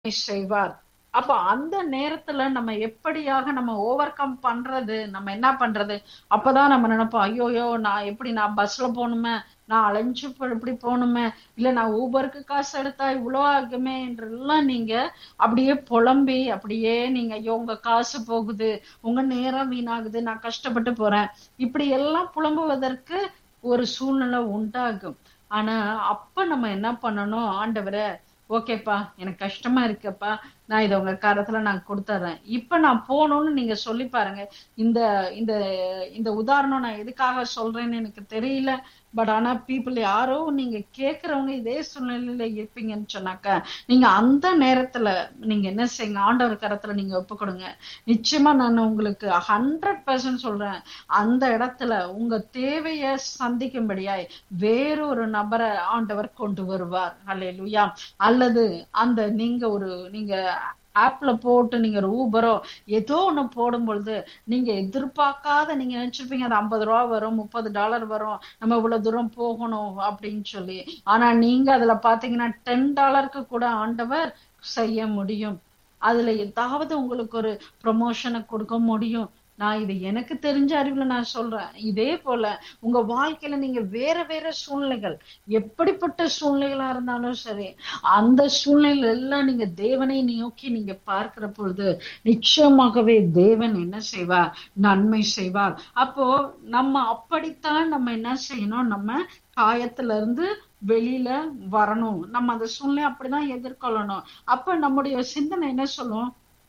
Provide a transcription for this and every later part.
செய்வார் அப்ப அந்த நேரத்துல நம்ம எப்படியாக நம்ம ஓவர் கம் பண்றது நம்ம என்ன பண்றது அப்பதான் நம்ம நினைப்போம் ஐயோயோ நான் எப்படி நான் பஸ்ல போகணுமே நான் அலைஞ்சு போ- இப்படி போகணுமே இல்ல நான் ஊபருக்கு காசு எடுத்தா இவ்வளோ ஆகுமே என்றெல்லாம் நீங்க அப்படியே புலம்பி அப்படியே நீங்க ஐயோ உங்க காசு போகுது உங்க நேரம் வீணாகுது நான் கஷ்டப்பட்டு போறேன் இப்படி எல்லாம் புலம்புவதற்கு ஒரு சூழ்நிலை உண்டாகும் ஆனா அப்ப நம்ம என்ன பண்ணணும் ஆண்டவரே ஓகேப்பா எனக்கு கஷ்டமா இருக்குப்பா நான் இதை உங்க காரத்துல நான் கொடுத்துறேன் இப்ப நான் போகணும்னு நீங்க சொல்லி பாருங்க இந்த இந்த இந்த உதாரணம் நான் எதுக்காக சொல்றேன்னு எனக்கு தெரியல பட் ஆனா பீப்புள் யாரோ நீங்க கேக்குறவங்க இதே சூழ்நிலையில இருப்பீங்கன்னு சொன்னாக்கா நீங்க அந்த நேரத்துல நீங்க என்ன செய்யுங்க ஆண்டவர் கரத்துல நீங்க ஒப்பு கொடுங்க நிச்சயமா நான் உங்களுக்கு ஹண்ட்ரட் பர்சன்ட் சொல்றேன் அந்த இடத்துல உங்க தேவைய சந்திக்கும்படியாய் வேறொரு நபரை ஆண்டவர் கொண்டு வருவார் அல்லேலூயா அல்லது அந்த நீங்க ஒரு நீங்க ஆப்ல போட்டு நீங்க ஒரு ஊபரோ ஏதோ ஒண்ணு போடும் பொழுது நீங்க எதிர்பார்க்காத நீங்க நினைச்சிருப்பீங்க அது ஐம்பது ரூபா வரும் முப்பது டாலர் வரும் நம்ம இவ்வளவு தூரம் போகணும் அப்படின்னு சொல்லி ஆனா நீங்க அதுல பாத்தீங்கன்னா டென் டாலருக்கு கூட ஆண்டவர் செய்ய முடியும் அதுல ஏதாவது உங்களுக்கு ஒரு ப்ரொமோஷனை கொடுக்க முடியும் நான் இது எனக்கு தெரிஞ்ச அறிவுல நான் சொல்றேன் இதே போல உங்க வாழ்க்கையில நீங்க வேற வேற சூழ்நிலைகள் எப்படிப்பட்ட சூழ்நிலைகளா இருந்தாலும் சரி அந்த சூழ்நிலையில எல்லாம் நீங்க தேவனை நோக்கி நீங்க பார்க்கிற பொழுது நிச்சயமாகவே தேவன் என்ன செய்வார் நன்மை செய்வார் அப்போ நம்ம அப்படித்தான் நம்ம என்ன செய்யணும் நம்ம காயத்துல இருந்து வெளியில வரணும் நம்ம அந்த சூழ்நிலை அப்படிதான் எதிர்கொள்ளணும் அப்ப நம்முடைய சிந்தனை என்ன சொல்லும்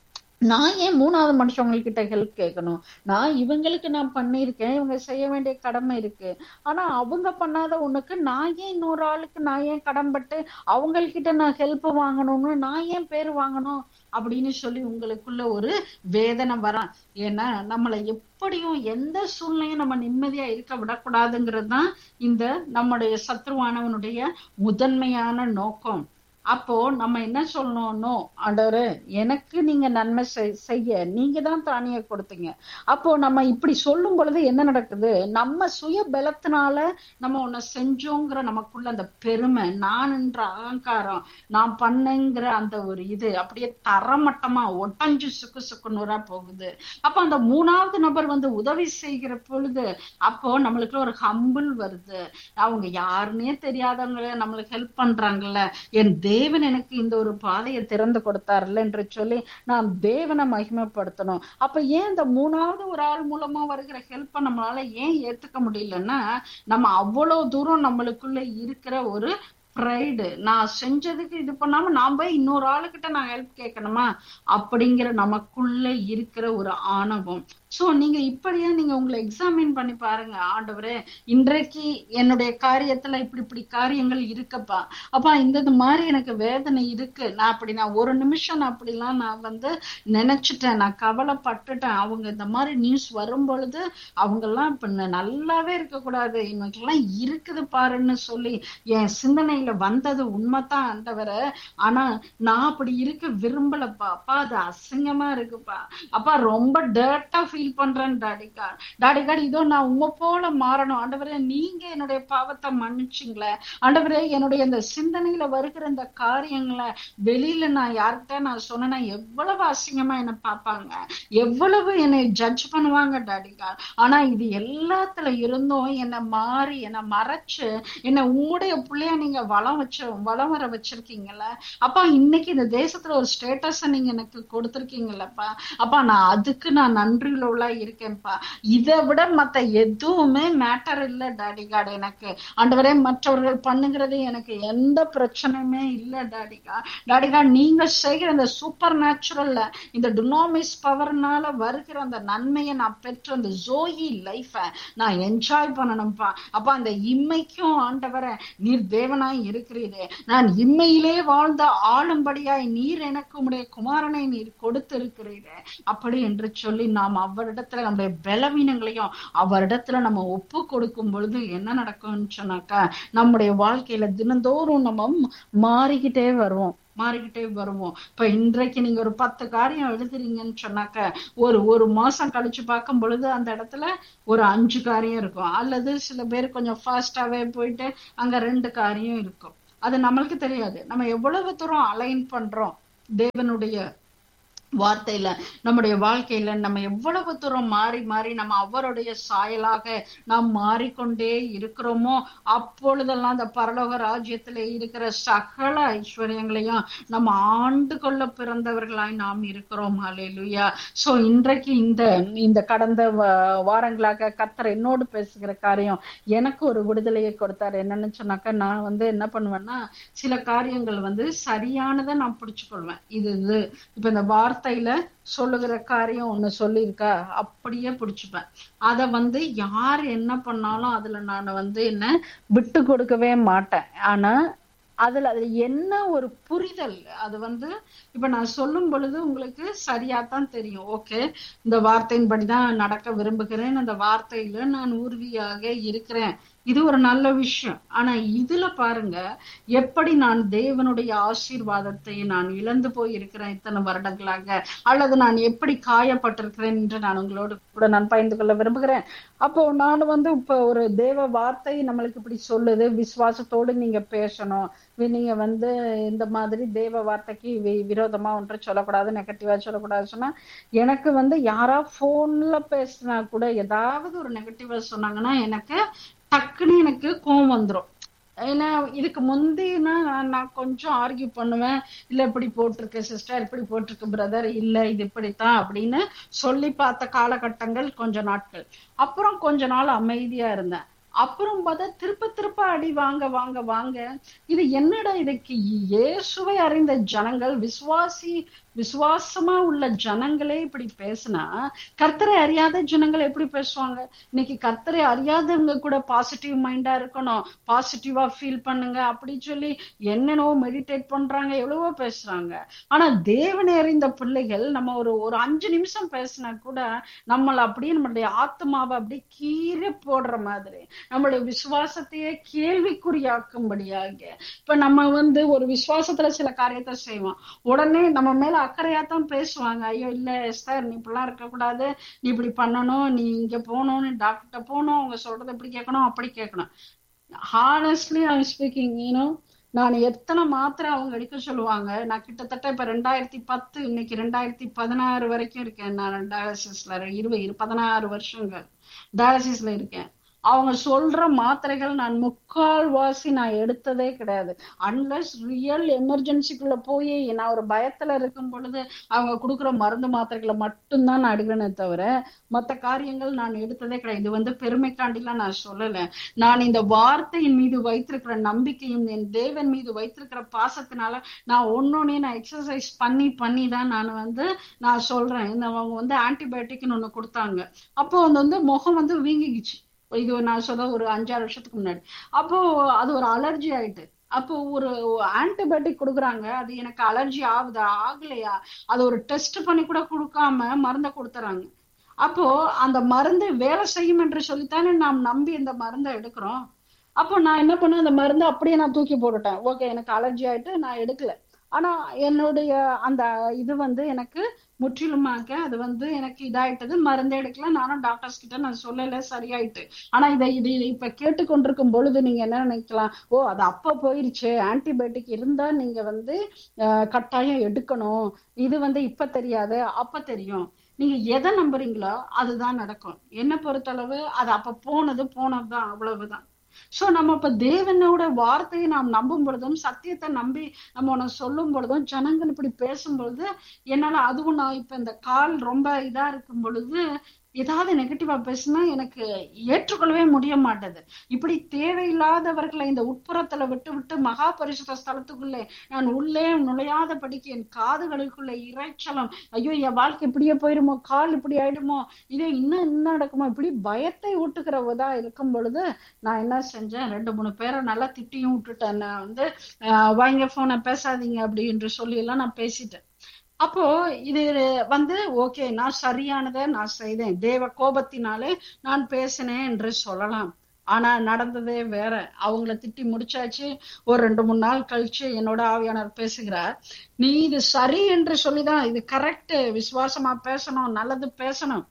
நான் ஏன் மூணாவது மனுஷவங்க கிட்ட ஹெல்ப் கேட்கணும் நான் இவங்களுக்கு நான் பண்ணியிருக்கேன் இவங்க செய்ய வேண்டிய கடமை இருக்கு ஆனா அவங்க பண்ணாத உனக்கு நான் ஏன் இன்னொரு ஆளுக்கு நான் ஏன் கடன்பட்டு அவங்கக்கிட்ட நான் ஹெல்ப் வாங்கணும்னு நான் ஏன் பேர் வாங்கணும் அப்படின்னு சொல்லி உங்களுக்குள்ள ஒரு வேதனை வரா ஏன்னா நம்மளை எப்படியும் எந்த சூழ்நிலையும் நம்ம நிம்மதியா இருக்க விடக்கூடாதுங்கிறது தான் இந்த நம்முடைய சத்ருவானவனுடைய முதன்மையான நோக்கம் அப்போ நம்ம என்ன சொல்லணும்னோ ஆண்டவரே எனக்கு நீங்க நன்மை செய்- செய்ய நீங்க தான் தானிய கொடுத்தீங்க அப்போ நம்ம இப்படி சொல்லும் பொழுது என்ன நடக்குது நம்ம சுய பலத்தினால நம்ம ஒன்ன செஞ்சோங்கிற நமக்குள்ள அந்த பெருமை நான்ன்ற அகங்காரம் நான் பண்ணேங்கிற அந்த ஒரு இது அப்படியே தரமட்டமா ஒட்டஞ்சு சுக்கு சுக்கு நூறா போகுது அப்ப அந்த மூணாவது நபர் வந்து உதவி செய்கிற பொழுது அப்போ நம்மளுக்கு ஒரு ஹம்பிள் வருது அவங்க யாருன்னே தெரியாதவங்க நம்மளுக்கு ஹெல்ப் பண்றாங்கல்ல என் தேவன் எனக்கு இந்த ஒரு பாதையை திறந்து கொடுத்தாருல்ல என்று சொல்லி நாம் தேவனை மகிமைப்படுத்தணும் அப்ப ஏன் இந்த மூணாவது ஒரு ஆள் மூலமா வருகிற ஹெல்ப்பை நம்மளால ஏன் ஏத்துக்க முடியலன்னா நம்ம அவ்வளவு தூரம் நம்மளுக்குள்ள இருக்கிற ஒரு ப்ரைடு நான் செஞ்சதுக்கு இது பண்ணாம நான் போய் இன்னொரு ஆளுகிட்ட நான் ஹெல்ப் கேட்கணுமா அப்படிங்கிற நமக்குள்ள இருக்கிற ஒரு ஆணவம் சோ நீங்க இப்படியே நீங்க உங்களை எக்ஸாமின் பண்ணி பாருங்க ஆண்டவரே இன்றைக்கு என்னுடைய காரியத்துல இப்படி இப்படி காரியங்கள் இருக்கப்பா அப்பா இந்த இது மாதிரி எனக்கு வேதனை இருக்கு நான் அப்படி நான் ஒரு நிமிஷம் நான் அப்படிலாம் நான் வந்து நினைச்சிட்டேன் நான் கவலைப்பட்டுட்டேன் அவங்க இந்த மாதிரி நியூஸ் வரும் பொழுது அவங்க எல்லாம் இப்ப ந- நல்லாவே இருக்கக்கூடாது இவங்களுக்கெல்லாம் இருக்குது பாருன்னு சொல்லி என் சிந்தனையில வந்தது உண்மைதான் ஆண்டவரை ஆனா நான் அப்படி இருக்க விரும்பலப்பா அப்பா அது அசிங்கமா இருக்குப்பா அப்பா ரொம்ப டேர்ட்டா ஃபீல் பண்றேன் டாடிக்கா டாடிக்கா இதோ நான் உங்க போல மாறணும் ஆண்டவரே நீங்க என்னுடைய பாவத்தை மன்னிச்சிங்களே ஆண்டவரே என்னுடைய இந்த சிந்தனையில வருகிற இந்த காரியங்களை வெளியில நான் யார்கிட்ட நான் சொன்னேன்னா எவ்வளவு அசிங்கமா என்ன பார்ப்பாங்க எவ்வளவு என்னை ஜட்ஜ் பண்ணுவாங்க டாடிக்கா ஆனா இது எல்லாத்துல இருந்தும் என்னை மாறி என்னை மறைச்சு என்னை உங்களுடைய பிள்ளைய நீங்க வளம் வச்சு வளம் வர வச்சிருக்கீங்கல்ல அப்பா இன்னைக்கு இந்த தேசத்துல ஒரு ஸ்டேட்டஸ நீங்க எனக்கு கொடுத்துருக்கீங்கல்லப்பா அப்பா நான் அதுக்கு நான் நன்றியுள்ளவளா இருக்கேன்ப்பா இதை விட மத்த எதுவுமே மேட்டர் இல்ல டாடி காட் எனக்கு ஆண்டவரே மற்றவர்கள் பண்ணுகிறது எனக்கு எந்த பிரச்சனையுமே இல்ல டாடிகா டாடிகா நீங்க செய்கிற இந்த சூப்பர் நேச்சுரல்ல இந்த டுனாமிஸ் பவர்னால வருகிற அந்த நன்மையை நான் பெற்ற அந்த ஜோயி லைஃப நான் என்ஜாய் பண்ணணும்ப்பா அப்ப அந்த இம்மைக்கும் ஆண்டவரை நீர் தேவனாய் இருக்கிறீரே நான் இம்மையிலே வாழ்ந்த ஆளும்படியாய் நீர் எனக்கு உம்முடைய குமாரனை நீர் கொடுத்திருக்கிறீரே அப்படி என்று சொல்லி நாம் அவரிடத்துல நம்முடைய பலவீனங்களையும் அவரிடத்துல நம்ம ஒப்பு கொடுக்கும் பொழுது என்ன நடக்கும்னு சொன்னாக்கா நம்முடைய வாழ்க்கையில தினந்தோறும் நம்ம மாறிக்கிட்டே வருவோம் மாறிக்கிட்டே வருவோம் இப்ப இன்றைக்கு நீங்க ஒரு பத்து காரியம் எழுதுறீங்கன்னு சொன்னாக்க ஒரு ஒரு மாசம் கழிச்சு பார்க்கும் பொழுது அந்த இடத்துல ஒரு அஞ்சு காரியம் இருக்கும் அல்லது சில பேர் கொஞ்சம் ஃபாஸ்டாவே போயிட்டு அங்க ரெண்டு காரியம் இருக்கும் அது நம்மளுக்கு தெரியாது நம்ம எவ்வளவு தூரம் அலைன் பண்றோம் தேவனுடைய வார்த்தையில நம்முடைய வாழ்க்கையில நம்ம எவ்வளவு தூரம் மாறி மாறி நம்ம அவருடைய சாயலாக நாம் மாறிக்கொண்டே இருக்கிறோமோ அப்பொழுதெல்லாம் அந்த பரலோக ராஜ்யத்துல இருக்கிற சகல ஐஸ்வர்யங்களையும் நம்ம ஆண்டு கொள்ள பிறந்தவர்களாய் நாம் இருக்கிறோம் அலையிலுயா சோ இன்றைக்கு இந்த இந்த கடந்த வாரங்களாக கத்தர் என்னோடு பேசுகிற காரியம் எனக்கு ஒரு விடுதலையை கொடுத்தாரு என்னன்னு சொன்னாக்க நான் வந்து என்ன பண்ணுவேன்னா சில காரியங்கள் வந்து சரியானதை நான் பிடிச்சு கொள்வேன் இது இது இப்ப இந்த வார்த்தை வார்த்தையில சொல்லுகிற காரியம் ஒண்ணு சொல்லியிருக்கா அப்படியே பிடிச்சுப்பேன் அத வந்து யார் என்ன பண்ணாலும் அதுல நான் வந்து என்ன விட்டு கொடுக்கவே மாட்டேன் ஆனா அதுல அது என்ன ஒரு புரிதல் அது வந்து இப்ப நான் சொல்லும் பொழுது உங்களுக்கு சரியாத்தான் தெரியும் ஓகே இந்த வார்த்தையின்படிதான் நடக்க விரும்புகிறேன் அந்த வார்த்தையில நான் உறுதியாக இருக்கிறேன் இது ஒரு நல்ல விஷயம் ஆனா இதுல பாருங்க எப்படி நான் தேவனுடைய ஆசீர்வாதத்தை நான் இழந்து போய் இருக்கிறேன் இத்தனை வருடங்களாக அல்லது நான் எப்படி காயப்பட்டிருக்கிறேன் என்று நான் உங்களோடு கூட நான் பகிர்ந்து கொள்ள விரும்புகிறேன் அப்போ நான் வந்து இப்ப ஒரு தேவ வார்த்தை நம்மளுக்கு இப்படி சொல்லுது விசுவாசத்தோடு நீங்க பேசணும் நீங்க வந்து இந்த மாதிரி தேவ வார்த்தைக்கு விரோதமா ஒன்றை சொல்லக்கூடாது நெகட்டிவா சொல்லக்கூடாது சொன்னா எனக்கு வந்து யாரா போன்ல பேசினா கூட ஏதாவது ஒரு நெகட்டிவா சொன்னாங்கன்னா எனக்கு டக்குன்னு எனக்கு கோவம் வந்துடும் ஏன்னா இதுக்கு முந்தினா நான் கொஞ்சம் ஆர்கியூ பண்ணுவேன் இல்ல இப்படி போட்டிருக்கு சிஸ்டர் இப்படி போட்டிருக்கு பிரதர் இல்ல இது இப்படித்தான் அப்படின்னு சொல்லி பார்த்த காலகட்டங்கள் கொஞ்ச நாட்கள் அப்புறம் கொஞ்ச நாள் அமைதியா இருந்தேன் அப்புறம் பார்த்தா திருப்ப திருப்ப அடி வாங்க வாங்க வாங்க இது என்னடா இதுக்கு இயேசுவை அறிந்த ஜனங்கள் விசுவாசி விசுவாசமா உள்ள ஜனங்களே இப்படி பேசினா கர்த்தரை அறியாத ஜனங்கள் எப்படி பேசுவாங்க இன்னைக்கு கர்த்தரை அறியாதவங்க கூட பாசிட்டிவ் மைண்டா இருக்கணும் பாசிட்டிவா ஃபீல் பண்ணுங்க அப்படி சொல்லி என்னென்னவோ மெடிடேட் பண்றாங்க எவ்வளவோ பேசுறாங்க ஆனா தேவனை அறிந்த பிள்ளைகள் நம்ம ஒரு ஒரு அஞ்சு நிமிஷம் பேசினா கூட நம்மள அப்படியே நம்மளுடைய ஆத்மாவை அப்படியே கீழே போடுற மாதிரி நம்மளுடைய விசுவாசத்தையே கேள்விக்குறியாக்கும்படியாக இப்ப நம்ம வந்து ஒரு விசுவாசத்துல சில காரியத்தை செய்வோம் உடனே நம்ம மேல அக்கறையா தான் பேசுவாங்க ஐயோ இல்ல எஸ்தர் நீ இப்படிலாம் இருக்க கூடாது நீ இப்படி பண்ணணும் நீ இங்க போகணும் நீ டாக்டர்கிட்ட போகணும் அவங்க சொல்றது இப்படி கேட்கணும் அப்படி கேட்கணும் ஹானஸ்ட்லி ஐ ஸ்பீக்கிங் யூனோ நான் எத்தனை மாத்திரை அவங்க எடுக்க சொல்லுவாங்க நான் கிட்டத்தட்ட இப்ப ரெண்டாயிரத்தி பத்து இன்னைக்கு ரெண்டாயிரத்தி பதினாறு வரைக்கும் இருக்கேன் நான் டயாலிசிஸ்ல இருபது பதினாறு வருஷங்கள் டயாலிசிஸ்ல இருக்கேன் அவங்க சொல்ற மாத்திரைகள் நான் முக்கால்வாசி நான் எடுத்ததே கிடையாது அன்லஸ் ரியல் எமர்ஜென்சிக்குள்ள போய் நான் ஒரு பயத்துல இருக்கும் பொழுது அவங்க கொடுக்குற மருந்து மாத்திரைகளை மட்டும்தான் நான் எடுக்கிறேனே தவிர மற்ற காரியங்கள் நான் எடுத்ததே கிடையாது இது வந்து பெருமைக்காண்டிலாம் நான் சொல்லல நான் இந்த வார்த்தையின் மீது வைத்திருக்கிற நம்பிக்கையும் என் தேவன் மீது வைத்திருக்கிற பாசத்தினால நான் ஒன்னொன்னே நான் எக்ஸசைஸ் பண்ணி பண்ணி தான் நான் வந்து நான் சொல்றேன் இந்த அவங்க வந்து ஆன்டிபயோட்டிக்னு ஒண்ணு கொடுத்தாங்க அப்போ வந்து முகம் வந்து வீங்கிக்குச்சு இது நான் சொல்ல ஒரு அஞ்சாறு வருஷத்துக்கு முன்னாடி அப்போ அது ஒரு அலர்ஜி ஆயிட்டு அப்போ ஒரு ஆன்டிபயோட்டிக் கொடுக்குறாங்க அது எனக்கு அலர்ஜி ஆகுதா ஆகலையா அது ஒரு டெஸ்ட் பண்ணி கூட கொடுக்காம மருந்தை கொடுத்துறாங்க அப்போ அந்த மருந்து வேலை செய்யும் என்று சொல்லித்தானே நாம் நம்பி இந்த மருந்தை எடுக்கிறோம் அப்போ நான் என்ன பண்ணேன் அந்த மருந்தை அப்படியே நான் தூக்கி போட்டுட்டேன் ஓகே எனக்கு அலர்ஜி ஆயிட்டு நான் எடுக்கல ஆனா என்னுடைய அந்த இது வந்து எனக்கு முற்றிலுமாக அது வந்து எனக்கு இதாயிட்டது மருந்து எடுக்கல நானும் டாக்டர்ஸ் கிட்ட நான் சொல்லல சரியாயிட்டு ஆனா இதை இது இப்ப கேட்டுக்கொண்டிருக்கும் பொழுது நீங்க என்ன நினைக்கலாம் ஓ அது அப்ப போயிருச்சு ஆன்டிபயோட்டிக் இருந்தா நீங்க வந்து கட்டாயம் எடுக்கணும் இது வந்து இப்ப தெரியாது அப்ப தெரியும் நீங்க எதை நம்புறீங்களோ அதுதான் நடக்கும் என்ன பொறுத்தளவு அது அப்ப போனது போனதுதான் அவ்வளவுதான் சோ நம்ம இப்ப தேவனோட வார்த்தையை நாம் நம்பும் பொழுதும் சத்தியத்தை நம்பி நம்ம உனக்கு சொல்லும் பொழுதும் ஜனங்கள் இப்படி பேசும் பொழுது என்னால அதுவும் நான் இப்ப இந்த கால் ரொம்ப இதா இருக்கும் பொழுது ஏதாவது நெகட்டிவா பேசினா எனக்கு ஏற்றுக்கொள்ளவே முடிய மாட்டேது இப்படி தேவையில்லாதவர்களை இந்த உட்புறத்துல விட்டு விட்டு மகா பரிசுத்த ஸ்தலத்துக்குள்ளே நான் உள்ளே நுழையாதபடிக்கு என் காதுகளுக்குள்ள இறைச்சலம் ஐயோ என் வாழ்க்கை இப்படியே போயிருமோ கால் இப்படி ஆயிடுமோ இதே இன்னும் என்ன நடக்குமோ இப்படி பயத்தை ஊட்டுக்கிறவதா இருக்கும் பொழுது நான் என்ன செஞ்சேன் ரெண்டு மூணு பேரை நல்லா திட்டியும் விட்டுட்டேன் நான் வந்து வாங்க போனை பேசாதீங்க அப்படி என்று சொல்லி எல்லாம் நான் பேசிட்டேன் அப்போ இது வந்து ஓகே நான் சரியானதை நான் செய்தேன் தேவ கோபத்தினாலே நான் பேசினேன் என்று சொல்லலாம் ஆனா நடந்ததே வேற அவங்கள திட்டி முடிச்சாச்சு ஒரு ரெண்டு மூணு நாள் கழிச்சு என்னோட ஆவியானவர் பேசுகிறார் நீ இது சரி என்று சொல்லிதான் இது கரெக்ட் விசுவாசமா பேசணும் நல்லது பேசணும்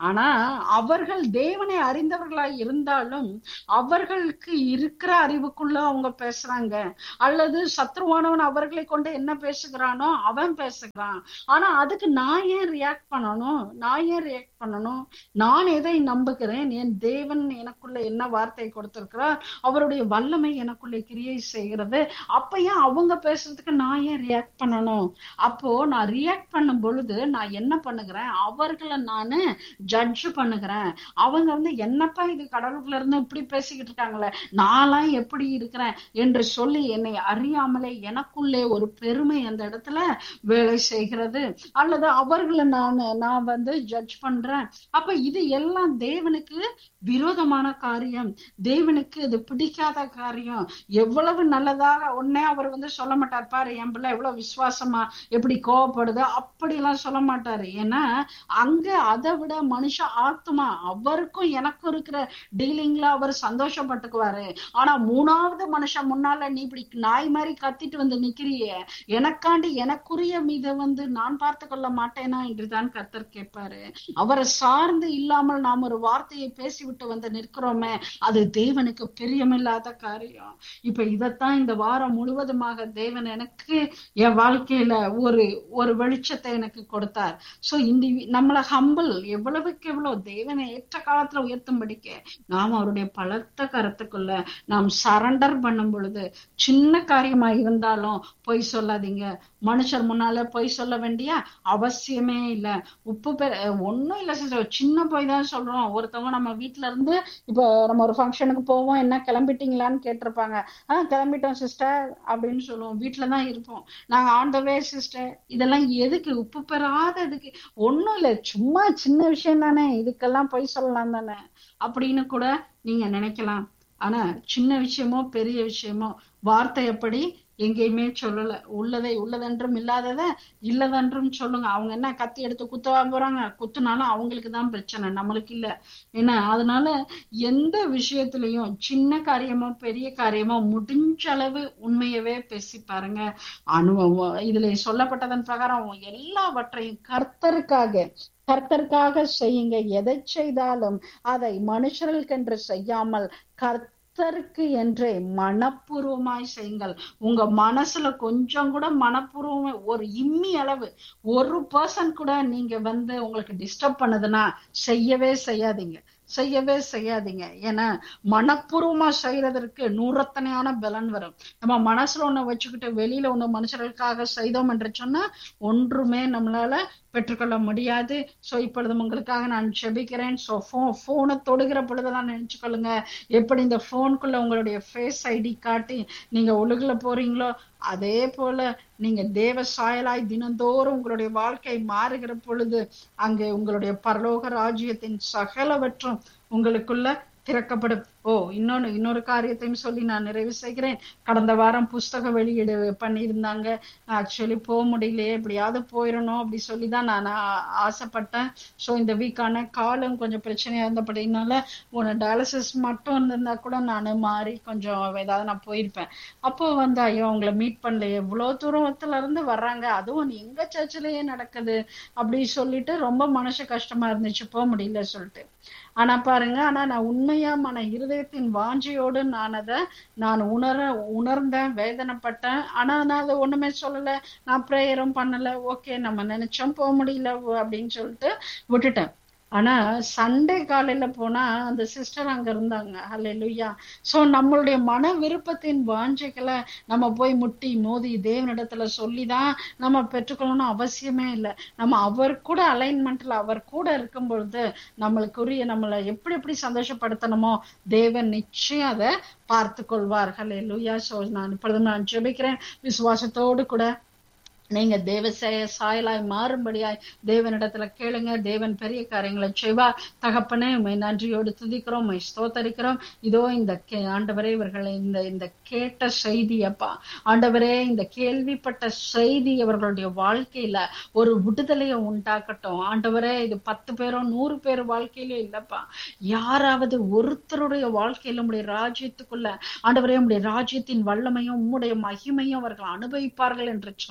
ஆனா அவர்கள் தேவனை அறிந்தவர்களாய் இருந்தாலும் அவர்களுக்கு இருக்கிற அறிவுக்குள்ள அவங்க பேசுறாங்க அல்லது சத்ருவானவன் அவர்களை கொண்டு என்ன பேசுகிறானோ அவன் பேசுகிறான் ஆனா அதுக்கு நான் ஏன் ரியாக்ட் பண்ணணும் நான் ஏன் ரியாக்ட் பண்ணணும் நான் எதை நம்புகிறேன் என் தேவன் எனக்குள்ள என்ன வார்த்தை கொடுத்திருக்கிறார் அவருடைய வல்லமை எனக்குள்ள கிரியை செய்கிறது அப்ப ஏன் அவங்க பேசுறதுக்கு நான் ஏன் ரியாக்ட் பண்ணணும் அப்போ நான் ரியாக்ட் பண்ணும் பொழுது நான் என்ன பண்ணுகிறேன் அவர்களை நானு ஜட்ஜ் பண்ணுகிறேன் அவங்க வந்து என்னப்பா இது கடலுக்குள்ள இருந்து இப்படி பேசிக்கிட்டு இருக்காங்களே நான்லாம் எப்படி இருக்கிறேன் என்று சொல்லி என்னை அறியாமலே எனக்குள்ளே ஒரு பெருமை அந்த இடத்துல வேலை செய்கிறது அல்லது அவர்களை நான் நான் வந்து ஜட்ஜ் பண்றேன் அப்ப இது எல்லாம் தேவனுக்கு விரோதமான காரியம் தேவனுக்கு இது பிடிக்காத காரியம் எவ்வளவு நல்லதாக உடனே அவர் வந்து சொல்ல மாட்டார் பாரு என் பிள்ளை எவ்வளவு விசுவாசமா எப்படி கோவப்படுது அப்படி எல்லாம் சொல்ல மாட்டாரு ஏன்னா அங்க அதை விட மனுஷ ஆத்மா அவருக்கும் எனக்கும் இருக்கிற டீலிங்ல அவர் சந்தோஷப்பட்டுக்குவாரு ஆனா மூணாவது மனுஷன் முன்னால நீ இப்படி நாய் மாதிரி கத்திட்டு வந்து நிக்கிறியே எனக்காண்டி எனக்குரிய மீத வந்து நான் பார்த்து கொள்ள மாட்டேனா என்றுதான் கர்த்தர் கேட்பாரு அவரை சார்ந்து இல்லாமல் நாம் ஒரு வார்த்தையை பேசிவிட்டு வந்து நிற்கிறோமே அது தேவனுக்கு பிரியமில்லாத காரியம் இப்ப இதத்தான் இந்த வாரம் முழுவதுமாக தேவன் எனக்கு என் வாழ்க்கையில ஒரு ஒரு வெளிச்சத்தை எனக்கு கொடுத்தார் சோ இந்த நம்மள ஹம்பிள் எவ்வளவுக்கு எவ்வளவு தேவனை ஏற்ற காலத்துல உயர்த்தும்படிக்க நாம் அவருடைய பலத்த கரத்துக்குள்ள நாம் சரண்டர் பண்ணும் பொழுது சின்ன காரியமா இருந்தாலும் பொய் சொல்லாதீங்க மனுஷர் முன்னால பொய் சொல்ல வேண்டிய அவசியமே இல்ல உப்பு பெ ஒன்னும் இல்ல சிஸ்டர் சின்ன பொய் தான் சொல்றோம் ஒருத்தவங்க நம்ம வீட்டுல இருந்து இப்போ நம்ம ஒரு ஃபங்க்ஷனுக்கு போவோம் என்ன கிளம்பிட்டீங்களான்னு கேட்டிருப்பாங்க ஆஹ் கிளம்பிட்டோம் சிஸ்டர் அப்படின்னு சொல்லுவோம் வீட்டுலதான் இருப்போம் நாங்க ஆன் த வே சிஸ்டர் இதெல்லாம் எதுக்கு உப்பு பெறாததுக்கு ஒன்னும் இல்ல சும்மா சின்ன விஷயம் தானே இதுக்கெல்லாம் பொய் சொல்லலாம் தானே அப்படின்னு கூட நீங்க நினைக்கலாம் ஆனா சின்ன விஷயமோ பெரிய விஷயமோ வார்த்தை எப்படி எங்கேயுமே சொல்லல உள்ளதை உள்ளதென்றும் இல்லாதத இல்லதென்றும் சொல்லுங்க அவங்க என்ன கத்தி எடுத்து குத்தவா போறாங்க குத்துனாலும் அவங்களுக்கு தான் பிரச்சனை நம்மளுக்கு இல்ல ஏன்னா அதனால எந்த விஷயத்திலையும் சின்ன காரியமோ பெரிய காரியமோ முடிஞ்ச அளவு உண்மையவே பேசி பாருங்க அனுபவம் இதுல சொல்லப்பட்டதன் பிரகாரம் எல்லாவற்றையும் கர்த்தருக்காக கர்த்தருக்காக செய்யுங்க எதை செய்தாலும் அதை மனுஷர்களுக்கென்று செய்யாமல் கர்த்தருக்கு என்றே மனப்பூர்வமாய் செய்யுங்கள் உங்க மனசுல கொஞ்சம் கூட மனப்பூர்வம் ஒரு இம்மி அளவு ஒரு பர்சன் கூட நீங்க வந்து உங்களுக்கு டிஸ்டர்ப் பண்ணுதுன்னா செய்யவே செய்யாதீங்க செய்யவே செய்யாதீங்க ஏன்னா மனப்பூர்வமா செய்யறதற்கு நூறத்தனையான பலன் வரும் நம்ம மனசுல ஒண்ணு வச்சுக்கிட்டு வெளியில ஒண்ணு மனுஷர்களுக்காக செய்தோம் என்று சொன்னா ஒன்றுமே நம்மளால பெற்றுக்கொள்ள முடியாது சோ இப்பொழுது உங்களுக்காக நான் செபிக்கிறேன் சோ போனை தொடுகிற பொழுதெல்லாம் நினைச்சுக்கொள்ளுங்க எப்படி இந்த போனுக்குள்ள உங்களுடைய ஃபேஸ் ஐடி காட்டி நீங்க ஒழுகுல போறீங்களோ அதே போல நீங்க தேவ சாயலாய் தினந்தோறும் உங்களுடைய வாழ்க்கை மாறுகிற பொழுது அங்கே உங்களுடைய பரலோக ராஜ்யத்தின் சகலவற்றும் உங்களுக்குள்ள திறக்கப்படும் ஓ இன்னொன்னு இன்னொரு காரியத்தையும் சொல்லி நான் நிறைவு செய்கிறேன் கடந்த வாரம் புஸ்தக வெளியீடு பண்ணியிருந்தாங்க ஆக்சுவலி போக முடியலையே எப்படியாவது போயிடணும் அப்படி சொல்லிதான் நான் ஆசைப்பட்டேன் ஸோ இந்த வீக்கான காலம் கொஞ்சம் பிரச்சனையா இருந்தபடினால உன டயாலிசிஸ் மட்டும் இருந்திருந்தா கூட நான் மாறி கொஞ்சம் ஏதாவது நான் போயிருப்பேன் அப்போ வந்து ஐயோ அவங்கள மீட் பண்ணல எவ்வளோ தூரத்துல இருந்து வர்றாங்க அதுவும் எங்க சர்ச்சிலேயே நடக்குது அப்படி சொல்லிட்டு ரொம்ப மனசு கஷ்டமா இருந்துச்சு போக முடியல சொல்லிட்டு ஆனா பாருங்க ஆனா நான் உண்மையா மன இருதயத்தின் வாஞ்சியோடு நான் அதை நான் உணர உணர்ந்தேன் வேதனைப்பட்டேன் ஆனா நான் அதை ஒண்ணுமே சொல்லல நான் ப்ரேயரும் பண்ணல ஓகே நம்ம நினைச்சோம் போக முடியல அப்படின்னு சொல்லிட்டு விட்டுட்டேன் ஆனா சண்டே காலையில போனா அந்த சிஸ்டர் அங்க இருந்தாங்க அல்ல லுய்யா சோ நம்மளுடைய மன விருப்பத்தின் வாஞ்சைகளை நம்ம போய் முட்டி மோதி தேவனிடத்துல சொல்லிதான் நம்ம பெற்றுக்கொள்ளணும் அவசியமே இல்லை நம்ம அவர் கூட அலைன்மெண்ட்ல அவர் கூட இருக்கும் பொழுது நம்மளுக்குரிய நம்மளை எப்படி எப்படி சந்தோஷப்படுத்தணுமோ தேவன் நிச்சயம் அதை பார்த்து கொள்வார்கள் லுய்யா சோ நான் இப்பொழுது நான் ஜெபிக்கிறேன் விசுவாசத்தோடு கூட நீங்க தேவ சாயலாய் மாறும்படியாய் தேவனிடத்துல கேளுங்க தேவன் பெரிய காரியங்களை செய்வார் தகப்பனே உண்மை நன்றியோடு துதிக்கிறோம் உண்மை ஸ்தோத்தரிக்கிறோம் இதோ இந்த ஆண்டவரே இவர்களை இந்த இந்த கேட்ட செய்தி அப்பா ஆண்டவரே இந்த கேள்விப்பட்ட செய்தி அவர்களுடைய வாழ்க்கையில ஒரு விடுதலையை உண்டாக்கட்டும் ஆண்டவரே இது பத்து பேரோ நூறு பேர் வாழ்க்கையிலும் இல்லப்பா யாராவது ஒருத்தருடைய வாழ்க்கையில உடைய ராஜ்யத்துக்குள்ள ஆண்டவரே உடைய ராஜ்யத்தின் வல்லமையும் உம்முடைய மகிமையும் அவர்கள் அனுபவிப்பார்கள் என்று சொன்னால்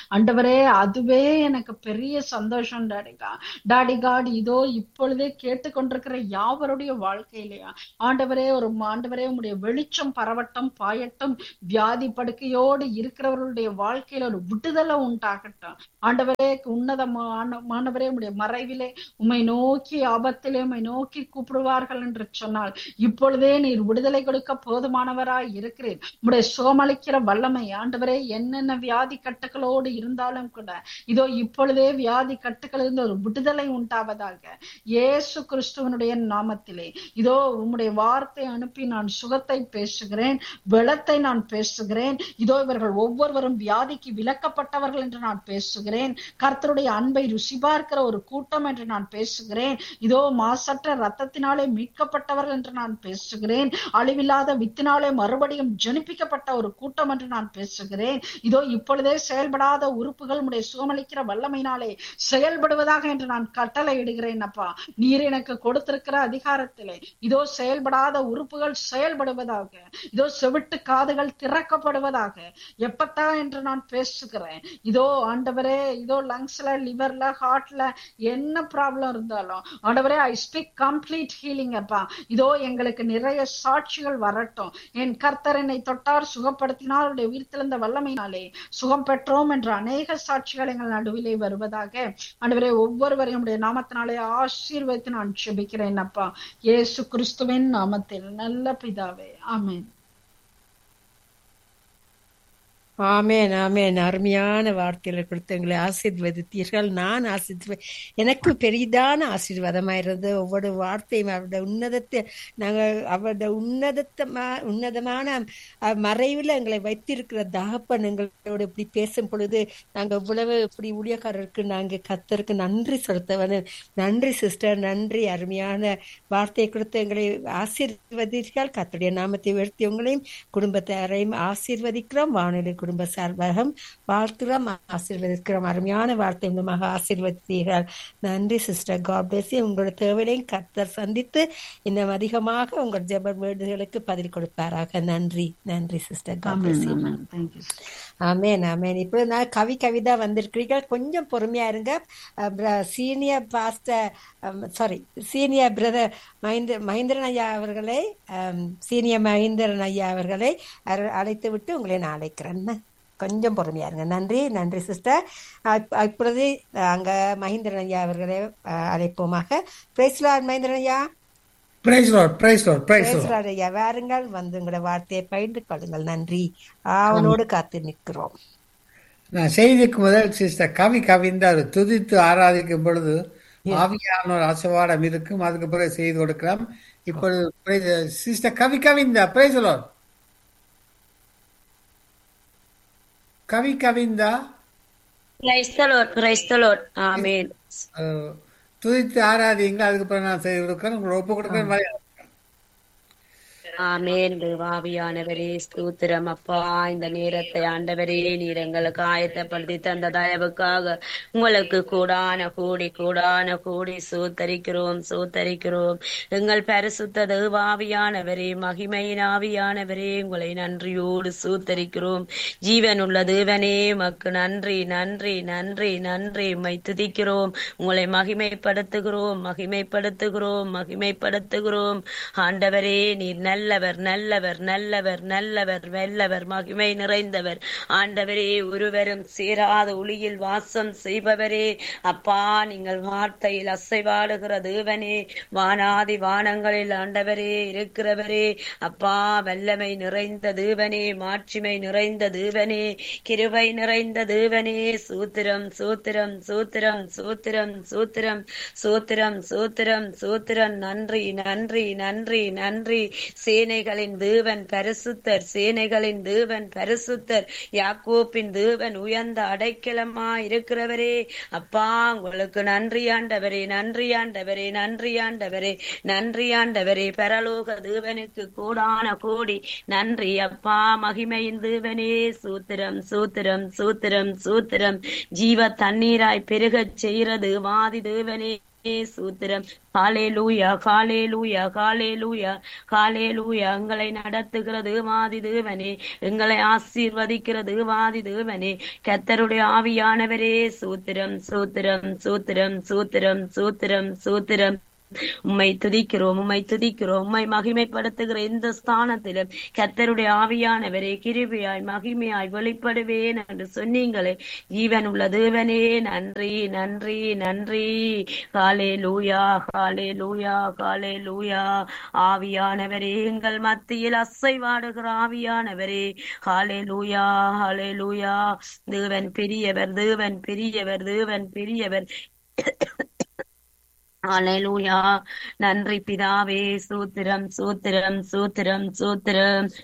ஆண்டவரே அதுவே எனக்கு பெரிய சந்தோஷம் டாடிகா டாடி காட் இதோ இப்பொழுதே கேட்டுக்கொண்டிருக்கிற யாவருடைய வாழ்க்கையிலையா ஆண்டவரே ஒரு ஆண்டவரே உடைய வெளிச்சம் பரவட்டும் பாயட்டும் வியாதி படுக்கையோடு இருக்கிறவர்களுடைய வாழ்க்கையில ஒரு விடுதலை உண்டாகட்டும் ஆண்டவரே உன்னதமான மாணவரே உடைய மறைவிலே உம்மை நோக்கி ஆபத்திலே உம்மை நோக்கி கூப்பிடுவார்கள் என்று சொன்னால் இப்பொழுதே நீர் விடுதலை கொடுக்க போதுமானவராய் இருக்கிறீர் உடைய சுகமளிக்கிற வல்லமை ஆண்டவரே என்னென்ன வியாதி கட்டுகளோடு இருந்தாலும் கூட இதோ இப்பொழுதே வியாதி கட்டுகளிலிருந்து ஒரு விடுதலை உண்டாவதாக இயேசு கிறிஸ்துவனுடைய நாமத்திலே இதோ உம்முடைய வார்த்தை அனுப்பி நான் சுகத்தை பேசுகிறேன் வெளத்தை நான் பேசுகிறேன் இதோ இவர்கள் ஒவ்வொருவரும் வியாதிக்கு விலக்கப்பட்டவர்கள் என்று நான் பேசுகிறேன் கர்த்தருடைய அன்பை ருசி பார்க்கிற ஒரு கூட்டம் என்று நான் பேசுகிறேன் இதோ மாசற்ற ரத்தத்தினாலே மீட்கப்பட்டவர்கள் என்று நான் பேசுகிறேன் அழிவில்லாத வித்தினாலே மறுபடியும் ஜனிப்பிக்கப்பட்ட ஒரு கூட்டம் என்று நான் பேசுகிறேன் இதோ இப்பொழுதே செயல்படாத உறுப்புகள் உடைய சுகமளிக்கிற வல்லமையினாலே செயல்படுவதாக என்று நான் கட்டளை இடுகிறேன் அப்பா நீர் எனக்கு கொடுத்திருக்கிற அதிகாரத்திலே இதோ செயல்படாத உறுப்புகள் செயல்படுவதாக இதோ செவிட்டு காதுகள் திறக்கப்படுவதாக எப்பத்தான் என்று நான் பேசுகிறேன் இதோ ஆண்டவரே இதோ லங்ஸ்ல லிவர்ல ஹார்ட்ல என்ன ப்ராப்ளம் இருந்தாலும் ஆண்டவரே ஐ ஸ்பீக் கம்ப்ளீட் ஹீலிங் அப்பா இதோ எங்களுக்கு நிறைய சாட்சிகள் வரட்டும் என் கர்த்தர் என்னை தொட்டார் சுகப்படுத்தினார் அவருடைய உயிர்த்தெழுந்த வல்லமையினாலே சுகம் பெற்றோம் என்ற அநேக சாட்சிகள் எங்கள் நடுவிலே வருவதாக ஆண்டவரே ஒவ்வொருவரையும் உடைய நாமத்தினாலே ஆசீர்வதித்து நான் செபிக்கிறேன் அப்பா இயேசு கிறிஸ்துவின் நாமத்தில் நல்ல பிதாவே ஆமென் ஆமேன் ஆமேன் அருமையான வார்த்தைகளை கொடுத்து எங்களை ஆசீர்வதித்தீர்கள் நான் ஆசீர்வ எனக்கு பெரிதான ஆசீர்வாதமாயிருந்தது ஒவ்வொரு வார்த்தையும் அவருடைய உன்னதத்தை நாங்கள் அவருடைய உன்னதத்தமா உன்னதமான அஹ், மறைவில் எங்களை வைத்திருக்கிற தகப்பன் எங்களோட இப்படி பேசும் பொழுது நாங்கள் இவ்வளவு இப்படி ஊழியக்காரருக்கு நாங்கள் கத்தருக்கு நன்றி செலுத்தவனு நன்றி சிஸ்டர் நன்றி அருமையான வார்த்தையை கொடுத்து எங்களை ஆசீர்வதித்தீர்கள் கத்துடைய நாமத்தை உயர்த்தி உங்களையும் குடும்பத்தாரையும் ஆசீர்வதிக்கிறோம் வானொலி குடும்ப சார்பாகம் வாழ்த்துகிறோம் ஆசீர்வதிக்கிறோம் அருமையான வார்த்தை மூலமாக ஆசீர்வதித்தீர்கள் நன்றி சிஸ்டர் காட் பிளஸ் உங்களோட தேவையையும் கர்த்தர் சந்தித்து இன்னும் அதிகமாக உங்கள் ஜெப வேண்டுதலுக்கு பதில் கொடுப்பாராக நன்றி நன்றி sister God amen bless amen thank you amen amen இப்போ நான் கவி கவிதா வந்திருக்கிறீர்கள் கொஞ்சம் பொறுமையா இருங்க senior pastor sorry senior brother Mahinda Mahindran ஐயா அவர்களை சீனியர் மஹிந்திரன் ஐயா அவர்களை அர- அழைத்து விட்டு உங்களை நான் அழைக்கிறேன் கொஞ்சம் பொறுமையா இருங்க நன்றி நன்றி சிஸ்டர் இப்பொழுது அங்க மஹிந்திரன் ஐயா அவர்களை அஹ், அழைப்போமாக பிரைஸ்லாட் மஹிந்திரன் ஐயா praise Lord praise Lord praise Lord praise Lord ஐயா வாருங்கள் வந்து உங்களோட வார்த்தையை பகிர்ந்து கொள்ளுங்கள் நன்றி ஆவலோடு காத்து நிற்கிறோம் நான் செய்திக்கு முதல் சிஸ்டர் கவி கவிந்தார் துதித்து ஆராதிக்கும் பொழுது ஆவியானோர் ஆசீர்வாதம் இருக்கும் அதுக்கு பிறகு செய்து கொடுக்கலாம் இப்பொழுது sister Kavi Kavindha praise Lord Kavi Kavindha Praise the Lord, praise the Lord. Amen. அஹ், துதித்து ஆராதிங்க அதுக்கு பிறகு நான் செய்து கொடுக்கிறேன் உங்களை ஒப்பு கொடுக்கிறேன் வழி- ஆமேன் ஆவியானவரே ஸ்தோத்திரம் அப்பா இந்த நேரத்தை ஆண்டவரே நீர் எங்களுக்கு ஆயத்தப்படுத்தி தந்த தயவுக்காக உங்களுக்கு கூடான கூடி கூடான கூடி சூத்தரிக்கிறோம் சூத்தரிக்கிறோம் எங்கள் பரிசுத்த தேவாவியானவரே மகிமையின் ஆவியானவரே உங்களை நன்றியோடு சூத்தரிக்கிறோம் ஜீவனுள்ள தேவனே மக்கு நன்றி நன்றி நன்றி நன்றி உம்மை துதிக்கிறோம் உங்களை மகிமைப்படுத்துகிறோம் மகிமைப்படுத்துகிறோம் மகிமைப்படுத்துகிறோம் ஆண்டவரே நீர் நல்லவர் நல்லவர் நல்லவர் நல்லவர் வெல்லவர் மகிமை நிறைந்தவர் ஆண்டவரே ஒருவரும் சேராத ஒளியில் வாசம் செய்பவரே அப்பா நீங்கள் வார்த்தையில் அசைவாடுகிற தேவனே வானாதி வானங்களில் ஆண்டவரே இருக்கிறவரே அப்பா வல்லமை நிறைந்த தேவனே மாட்சிமை நிறைந்த தேவனே கிருபை நிறைந்த தேவனே சூத்திரம் சூத்திரம் சூத்திரம் சூத்திரம் சூத்திரம் சூத்திரம் சூத்திரம் சூத்திரம் நன்றி நன்றி நன்றி நன்றி சேனைகளின் தேவன் பரிசுத்தர் சேனைகளின் தேவன் பரிசுத்தர் யாக்கோப்பின் தேவன் உயர்ந்த அடைக்கலமா இருக்கிறவரே அப்பா உங்களுக்கு நன்றி ஆண்டவரே நன்றி ஆண்டவரே நன்றி ஆண்டவரே நன்றி ஆண்டவரே பரலோக தேவனுக்கு கோடான கோடி நன்றி அப்பா மகிமையின் தேவனே சூத்திரம் சூத்திரம் சூத்திரம் சூத்திரம் ஜீவ தண்ணீராய் பெருகச் செய்கிறது வாதி தேவனே சூத்திரம் காலேலூயா காலேலூயா காலேலூயா காலேலூயா எங்களை நடத்துகிறது வாதி தேவனே எங்களை ஆசீர்வதிக்கிறது வாதி தேவனே கத்தருடைய ஆவியானவரே சூத்திரம் சூத்திரம் சூத்திரம் சூத்திரம் சூத்திரம் சூத்திரம் உம்மை துதிக்கிறோம் உம்மை துதிக்கிறோம் உம்மை மகிமைப்படுத்துகிற இந்த ஸ்தானத்திலும் கத்தருடைய ஆவியானவரே கிருபியாய் மகிமையாய் வெளிப்படுவேன் என்று சொன்னீங்களே ஜீவன் உள்ள தேவனே நன்றி நன்றி நன்றி காலே லூயா காலே லூயா காலே லூயா ஆவியானவரே எங்கள் மத்தியில் அசைவாடுகிற ஆவியானவரே ஹாலே லூயா ஹாலே லூயா தேவன் பெரியவர் தேவன் பெரியவர் தேவன் பெரியவர் அலையலூயா நன்றி பிதாவே சூத்திரம் சூத்திரம் சூத்திரம் சூத்திரம்